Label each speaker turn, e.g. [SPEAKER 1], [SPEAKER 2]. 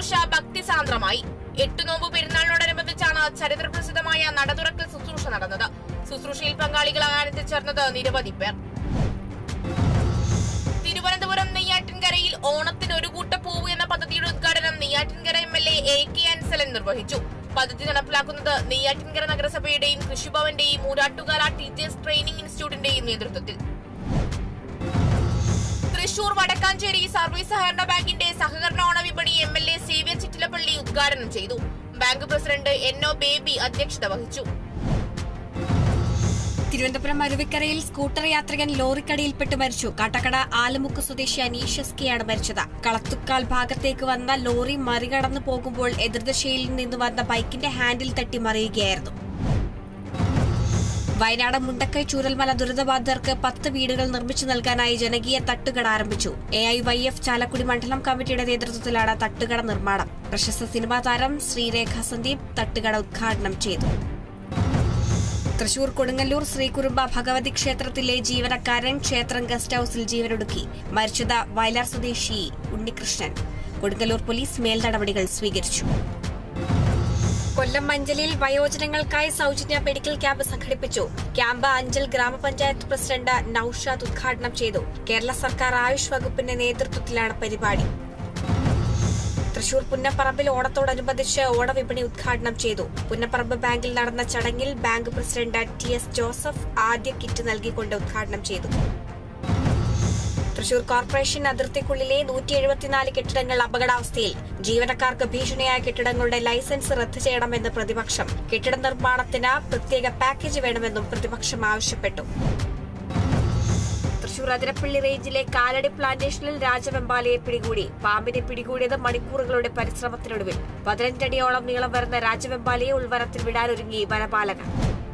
[SPEAKER 1] ശുശ്രൂഷ ഭക്തിസാന്ദ്രമായി എട്ടു നോമ്പ് പെരുന്നാളിനോടനുബന്ധിച്ചാണ് ചരിത്രപ്രസിദ്ധമായ നടതുറക്കൽ ശുശ്രൂഷ നടന്നത് ശുശ്രൂഷയിൽ പങ്കാളികളാകാൻ എത്തിച്ചേർന്നത് നിരവധി പേർ തിരുവനന്തപുരം നെയ്യാറ്റിൻകരയിൽ ഓണത്തിന് ഒരു കൂട്ട പൂവ് എന്ന പദ്ധതിയുടെ ഉദ്ഘാടനം Neyyattinkara M L A A K Ansalan നിർവഹിച്ചു പദ്ധതി നടപ്പിലാക്കുന്നത് നെയ്യാറ്റിൻകര നഗരസഭയുടെയും കൃഷിഭവന്റെയും മൂരാട്ടുകാല ടീച്ചേഴ്സ് ട്രെയിനിംഗ് ഇൻസ്റ്റിറ്റ്യൂട്ടിന്റെയും നേതൃത്വത്തിൽ തൃശൂർ വടക്കാഞ്ചേരി സർവീസ് സഹകരണ ബാങ്കിന്റെ സഹകരണ ഓണവിപണി M L A Xavier Chittilappally ഉദ്ഘാടനം ചെയ്തു bank president N O Baby അധ്യക്ഷത വഹിച്ചു
[SPEAKER 2] തിരുവനന്തപുരം അരുവിക്കരയിൽ സ്കൂട്ടർ യാത്രികൻ ലോറിക്കടിയിൽപ്പെട്ട് മരിച്ചു കാട്ടക്കട ആലമുക്ക് സ്വദേശി അനീഷ് എസ് കെയാണ് മരിച്ചത് കളത്തുക്കാൽ ഭാഗത്തേക്ക് വന്ന ലോറി മറികടന്നു പോകുമ്പോൾ എതിർദിശയിൽ നിന്ന് വന്ന ബൈക്കിന്റെ ഹാൻഡിൽ തട്ടി മറിയുകയായിരുന്നു വയനാട് മുണ്ടക്കൈ ചൂരൽമല ദുരിതബാധിതർക്ക് പത്ത് വീടുകൾ നിർമ്മിച്ചു നൽകാനായി ജനകീയ തട്ടുകട ആരംഭിച്ചു A I Y F Chalakudy മണ്ഡലം കമ്മിറ്റിയുടെ നേതൃത്വത്തിലാണ് തട്ടുകട നിർമ്മാണം പ്രശസ്ത സിനിമാ താരം ശ്രീരേഖ സന്ദീപ് തട്ടുകട ഉദ്ഘാടനം ചെയ്തു തൃശൂർ കൊടുങ്ങല്ലൂർ ശ്രീകുറുമ്പ ഭഗവതി ക്ഷേത്രത്തിലെ ജീവനക്കാരൻ ക്ഷേത്രം ഗസ്റ്റ് ഹൌസിൽ ജീവനൊടുക്കി മരിച്ചത് വയലാർ സ്വദേശി ഉണ്ണികൃഷ്ണൻ കൊടുങ്ങല്ലൂർ പോലീസ് മേൽനടപടികൾ സ്വീകരിച്ചു കൊല്ലം മഞ്ചലിൽ വയോജനങ്ങൾക്കായി സൗജന്യ മെഡിക്കൽ ക്യാമ്പ് സംഘടിപ്പിച്ചു ക്യാമ്പ് അഞ്ചൽ ഗ്രാമപഞ്ചായത്ത് പ്രസിഡന്റ് നൌഷാദ് ഉദ്ഘാടനം ചെയ്തു കേരള സർക്കാർ ആയുഷ് വകുപ്പിന്റെ നേതൃത്വത്തിലാണ് പരിപാടി തൃശൂർ പുന്നപ്പറമ്പിൽ ഓണത്തോടനുബന്ധിച്ച് ഓണവിപണി ഉദ്ഘാടനം ചെയ്തു പുന്നപ്പറമ്പ് ബാങ്കിൽ നടന്ന ചടങ്ങിൽ bank president T S Joseph ആദ്യ കിറ്റ് നൽകിക്കൊണ്ട് ഉദ്ഘാടനം ചെയ്തു തൃശൂർ കോർപ്പറേഷൻ അതിർത്തിക്കുള്ളിലെ നൂറ്റി എഴുപത്തിനാല് കെട്ടിടങ്ങൾ അപകടാവസ്ഥയിൽ ജീവനക്കാർക്ക് ഭീഷണിയായ കെട്ടിടങ്ങളുടെ ലൈസൻസ് റദ്ദു ചെയ്യണമെന്ന് പ്രതിപക്ഷം കെട്ടിട നിർമ്മാണത്തിന് പ്രത്യേക പാക്കേജ് വേണമെന്നും പ്രതിപക്ഷം ആവശ്യപ്പെട്ടു തൃശൂർ അതിരപ്പള്ളി റേഞ്ചിലെ കാലടി പ്ലാന്റേഷനിൽ രാജവെമ്പാലയെ പിടികൂടി പാമ്പിനെ പിടികൂടിയത് മണിക്കൂറുകളുടെ പരിശ്രമത്തിനൊടുവിൽ പതിനഞ്ചടിയോളം നീളം വരുന്ന രാജവെമ്പാലയെ ഉൾവനത്തിൽ വിടാനൊരുങ്ങി വനപാലകർ